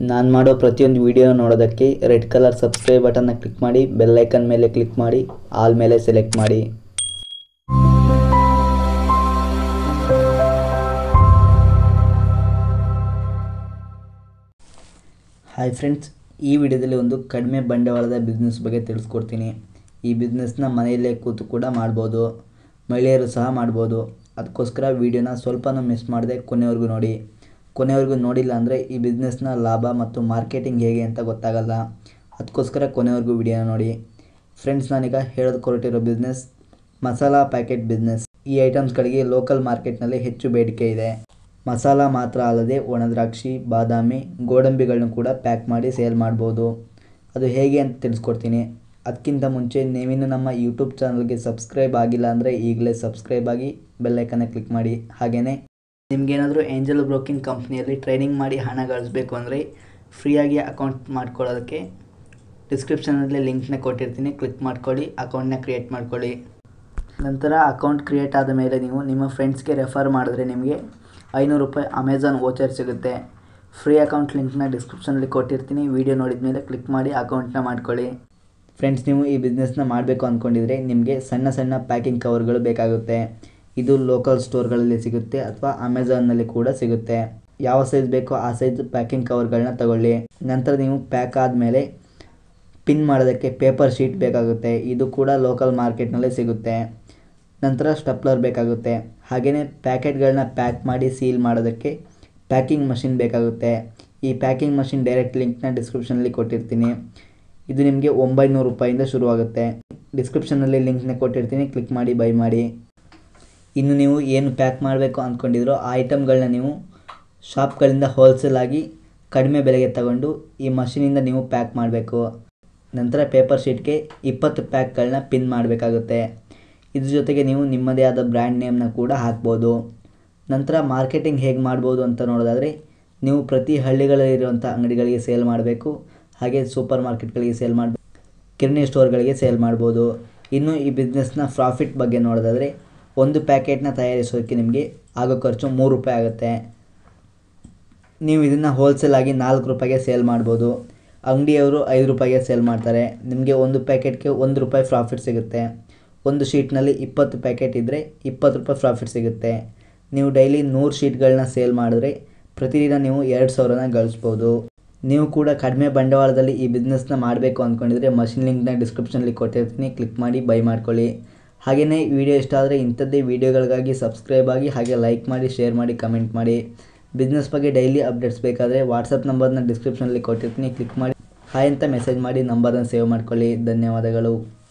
ನಾನು ಮಾಡೋ ಪ್ರತಿಯೊಂದು ವಿಡಿಯೋ ನೋಡೋದಕ್ಕೆ ರೆಡ್ ಕಲರ್ ಸಬ್ಸ್ಕ್ರೈಬ್ ಬಟನ್ನ ಕ್ಲಿಕ್ ಮಾಡಿ ಬೆಲ್ ಐಕನ್ ಮೇಲೆ ಕ್ಲಿಕ್ ಮಾಡಿ ಆಲ್ ಮೇಲೆ ಸೆಲೆಕ್ಟ್ ಮಾಡಿ ಹಾಯ್ ಫ್ರೆಂಡ್ಸ್ ಈ ವಿಡಿಯೋದಲ್ಲಿ ಒಂದು ಕಡಿಮೆ ಬಂಡವಾಳದ ಬಿಸ್ನೆಸ್ ಬಗ್ಗೆ ತಿಳಿಸ್ಕೊಡ್ತೀನಿ ಈ ಬಿಸ್ನೆಸ್ನ ಮನೆಯಲ್ಲೇ ಕೂತು ಕೂಡ ಮಾಡ್ಬೋದು ಮಹಿಳೆಯರು ಸಹ ಮಾಡ್ಬೋದು ಅದಕ್ಕೋಸ್ಕರ ವಿಡಿಯೋನ ಸ್ವಲ್ಪನೂ ಮಿಸ್ ಮಾಡದೆ ಕೊನೆವರೆಗೂ ನೋಡಿ ಕೊನೆವರೆಗೂ ನೋಡಿಲ್ಲ ಅಂದರೆ ಈ ಬಿಸ್ನೆಸ್ನ ಲಾಭ ಮತ್ತು ಮಾರ್ಕೆಟಿಂಗ್ ಹೇಗೆ ಅಂತ ಗೊತ್ತಾಗಲ್ಲ ಅದಕ್ಕೋಸ್ಕರ ಕೊನೆವರೆಗೂ ವಿಡಿಯೋನ ನೋಡಿ ಫ್ರೆಂಡ್ಸ್ ನಾನೀಗ ಹೇಳೋದು ಹೊರಟಿರೋ ಬಿಸ್ನೆಸ್ ಮಸಾಲ ಪ್ಯಾಕೆಟ್ ಬಿಸ್ನೆಸ್ ಈ ಐಟಮ್ಸ್ಗಳಿಗೆ ಲೋಕಲ್ ಮಾರ್ಕೆಟ್ನಲ್ಲಿ ಹೆಚ್ಚು ಬೇಡಿಕೆ ಇದೆ ಮಸಾಲ ಮಾತ್ರ ಅಲ್ಲದೆ ಒಣದ್ರಾಕ್ಷಿ ಬಾದಾಮಿ ಗೋಡಂಬಿಗಳನ್ನ ಕೂಡ ಪ್ಯಾಕ್ ಮಾಡಿ ಸೇಲ್ ಮಾಡ್ಬೋದು ಅದು ಹೇಗೆ ಅಂತ ತಿಳಿಸ್ಕೊಡ್ತೀನಿ ಅದಕ್ಕಿಂತ ಮುಂಚೆ ನೀವಿನ್ನು ನಮ್ಮ ಯೂಟ್ಯೂಬ್ ಚಾನಲ್ಗೆ ಸಬ್ಸ್ಕ್ರೈಬ್ ಆಗಿಲ್ಲ ಅಂದರೆ ಈಗಲೇ ಸಬ್ಸ್ಕ್ರೈಬ್ ಆಗಿ ಬೆಲ್ಲೈಕನ್ನ ಕ್ಲಿಕ್ ಮಾಡಿ ಹಾಗೆಯೇ ನಿಮಗೇನಾದರೂ ಏಂಜಲ್ ಬ್ರೋಕಿಂಗ್ ಕಂಪ್ನಿಯಲ್ಲಿ ಟ್ರೈನಿಂಗ್ ಮಾಡಿ ಹಣ ಗಳಿಸ್ಬೇಕು ಅಂದರೆ ಫ್ರೀಯಾಗಿ ಅಕೌಂಟ್ ಮಾಡ್ಕೊಳ್ಳೋದಕ್ಕೆ ಡಿಸ್ಕ್ರಿಪ್ಷನಲ್ಲಿ ಲಿಂಕ್ನ ಕೊಟ್ಟಿರ್ತೀನಿ ಕ್ಲಿಕ್ ಮಾಡ್ಕೊಳ್ಳಿ ಅಕೌಂಟ್ನ ಕ್ರಿಯೇಟ್ ಮಾಡ್ಕೊಳ್ಳಿ ನಂತರ ಅಕೌಂಟ್ ಕ್ರಿಯೇಟ್ ಆದ ಮೇಲೆ ನೀವು ನಿಮ್ಮ ಫ್ರೆಂಡ್ಸ್ಗೆ ರೆಫರ್ ಮಾಡಿದ್ರೆ ನಿಮಗೆ ಐನೂರು ರೂಪಾಯಿ ಅಮೆಝಾನ್ ವೋಚರ್ ಸಿಗುತ್ತೆ ಫ್ರೀ ಅಕೌಂಟ್ ಲಿಂಕ್ನ ಡಿಸ್ಕ್ರಿಪ್ಷನಲ್ಲಿ ಕೊಟ್ಟಿರ್ತೀನಿ ವಿಡಿಯೋ ನೋಡಿದ ಮೇಲೆ ಕ್ಲಿಕ್ ಮಾಡಿ ಅಕೌಂಟ್ನ ಮಾಡ್ಕೊಳ್ಳಿ ಫ್ರೆಂಡ್ಸ್ ನೀವು ಈ ಬಿಸ್ನೆಸ್ನ ಮಾಡಬೇಕು ಅಂದ್ಕೊಂಡಿದ್ರೆ ನಿಮಗೆ ಸಣ್ಣ ಸಣ್ಣ ಪ್ಯಾಕಿಂಗ್ ಕವರ್ಗಳು ಬೇಕಾಗುತ್ತೆ ಇದು ಲೋಕಲ್ ಸ್ಟೋರ್ಗಳಲ್ಲಿ ಸಿಗುತ್ತೆ ಅಥವಾ ಅಮೆಝಾನ್ನಲ್ಲಿ ಕೂಡ ಸಿಗುತ್ತೆ ಯಾವ ಸೈಜ್ ಬೇಕೋ ಆ ಸೈಜ್ ಪ್ಯಾಕಿಂಗ್ ಕವರ್ಗಳನ್ನ ತಗೊಳ್ಳಿ ನಂತರ ನೀವು ಪ್ಯಾಕ್ ಆದಮೇಲೆ ಪಿನ್ ಮಾಡೋದಕ್ಕೆ ಪೇಪರ್ ಶೀಟ್ ಬೇಕಾಗುತ್ತೆ ಇದು ಕೂಡ ಲೋಕಲ್ ಮಾರ್ಕೆಟ್ನಲ್ಲೇ ಸಿಗುತ್ತೆ ನಂತರ ಸ್ಟಪ್ಲರ್ ಬೇಕಾಗುತ್ತೆ ಹಾಗೆಯೇ ಪ್ಯಾಕೆಟ್ಗಳನ್ನ ಪ್ಯಾಕ್ ಮಾಡಿ ಸೀಲ್ ಮಾಡೋದಕ್ಕೆ ಪ್ಯಾಕಿಂಗ್ ಮಷಿನ್ ಬೇಕಾಗುತ್ತೆ ಈ ಪ್ಯಾಕಿಂಗ್ ಮಷಿನ್ ಡೈರೆಕ್ಟ್ ಲಿಂಕ್ನ ಡಿಸ್ಕ್ರಿಪ್ಷನಲ್ಲಿ ಕೊಟ್ಟಿರ್ತೀನಿ ಇದು ನಿಮಗೆ ಒಂಬೈನೂರು ರೂಪಾಯಿಂದ ಶುರುವಾಗುತ್ತೆ ಡಿಸ್ಕ್ರಿಪ್ಷನಲ್ಲಿ ಲಿಂಕ್ನ ಕೊಟ್ಟಿರ್ತೀನಿ ಕ್ಲಿಕ್ ಮಾಡಿ ಬೈ ಮಾಡಿ ಇನ್ನು ನೀವು ಏನು ಪ್ಯಾಕ್ ಮಾಡಬೇಕು ಅಂದ್ಕೊಂಡಿದ್ರೋ ಆ ಐಟಮ್ಗಳನ್ನ ನೀವು ಶಾಪ್ಗಳಿಂದ ಹೋಲ್ಸೇಲ್ ಆಗಿ ಕಡಿಮೆ ಬೆಲೆಗೆ ತಗೊಂಡು ಈ ಮಷಿನಿಂದ ನೀವು ಪ್ಯಾಕ್ ಮಾಡಬೇಕು ನಂತರ ಪೇಪರ್ ಶೀಟ್ಗೆ ಇಪ್ಪತ್ತು ಪ್ಯಾಕ್ಗಳನ್ನ ಪಿನ್ ಮಾಡಬೇಕಾಗುತ್ತೆ ಇದ್ರ ಜೊತೆಗೆ ನೀವು ನಿಮ್ಮದೇ ಆದ ಬ್ರ್ಯಾಂಡ್ ನೇಮ್ನ ಕೂಡ ಹಾಕ್ಬೋದು ನಂತರ ಮಾರ್ಕೆಟಿಂಗ್ ಹೇಗೆ ಮಾಡ್ಬೋದು ಅಂತ ನೋಡೋದಾದರೆ ನೀವು ಪ್ರತಿ ಹಳ್ಳಿಗಳಲ್ಲಿರುವಂಥ ಅಂಗಡಿಗಳಿಗೆ ಸೇಲ್ ಮಾಡಬೇಕು ಹಾಗೆ ಸೂಪರ್ ಮಾರ್ಕೆಟ್ಗಳಿಗೆ ಸೇಲ್ ಮಾಡಬೇಕು ಕಿರಣಿ ಸ್ಟೋರ್ಗಳಿಗೆ ಸೇಲ್ ಮಾಡ್ಬೋದು ಇನ್ನು ಈ ಬಿಸ್ನೆಸ್ನ ಪ್ರಾಫಿಟ್ ಬಗ್ಗೆ ನೋಡೋದಾದರೆ ಒಂದು ಪ್ಯಾಕೆಟ್ನ ತಯಾರಿಸೋದಕ್ಕೆ ನಿಮಗೆ ಆಗೋ ಖರ್ಚು ಮೂರು ರೂಪಾಯಿ ಆಗುತ್ತೆ ನೀವು ಇದನ್ನು ಹೋಲ್ಸೇಲ್ ಆಗಿ ನಾಲ್ಕು ರೂಪಾಯಿಗೆ ಸೇಲ್ ಮಾಡ್ಬೋದು ಅಂಗಡಿಯವರು ಐದು ರೂಪಾಯಿಗೆ ಸೇಲ್ ಮಾಡ್ತಾರೆ ನಿಮಗೆ ಒಂದು ಪ್ಯಾಕೆಟ್ಗೆ ಒಂದು ರೂಪಾಯಿ ಪ್ರಾಫಿಟ್ ಸಿಗುತ್ತೆ ಒಂದು ಶೀಟ್ನಲ್ಲಿ ಇಪ್ಪತ್ತು ಪ್ಯಾಕೆಟ್ ಇದ್ದರೆ ಇಪ್ಪತ್ತು ರೂಪಾಯಿ ಪ್ರಾಫಿಟ್ ಸಿಗುತ್ತೆ ನೀವು ಡೈಲಿ ನೂರು ಶೀಟ್ಗಳನ್ನ ಸೇಲ್ ಮಾಡಿದ್ರೆ ಪ್ರತಿದಿನ ನೀವು ಎರಡು ಸಾವಿರನ ಗಳಿಸ್ಬೋದು ನೀವು ಕೂಡ ಕಡಿಮೆ ಬಂಡವಾಳದಲ್ಲಿ ಈ ಬಿಸ್ನೆಸ್ನ ಮಾಡಬೇಕು ಅಂದ್ಕೊಂಡಿದ್ರೆ ಮಷಿನ್ ಲಿಂಕ್ನ ಡಿಸ್ಕ್ರಿಪ್ಷನಲ್ಲಿ ಕೊಟ್ಟಿರ್ತೀನಿ ಕ್ಲಿಕ್ ಮಾಡಿ ಬೈ ಮಾಡ್ಕೊಳ್ಳಿ ಹಾಗೆಯೇ ವಿಡಿಯೋ ಇಷ್ಟ ಆದರೆ ಇಂಥದ್ದೇ ವೀಡಿಯೋಗಳಿಗಾಗಿ ಸಬ್ಸ್ಕ್ರೈಬ್ ಆಗಿ ಹಾಗೆ ಲೈಕ್ ಮಾಡಿ ಶೇರ್ ಮಾಡಿ ಕಮೆಂಟ್ ಮಾಡಿ ಬಿಸ್ನೆಸ್ ಬಗ್ಗೆ ಡೈಲಿ ಅಪ್ಡೇಟ್ಸ್ ಬೇಕಾದರೆ ವಾಟ್ಸಪ್ ನಂಬರ್ನ ಡಿಸ್ಕ್ರಿಪ್ಷನಲ್ಲಿ ಕೊಟ್ಟಿರ್ತೀನಿ ಕ್ಲಿಕ್ ಮಾಡಿ ಹಾಯ್ ಅಂತ ಮೆಸೇಜ್ ಮಾಡಿ ನಂಬರನ್ನು ಸೇವ್ ಮಾಡ್ಕೊಳ್ಳಿ ಧನ್ಯವಾದಗಳು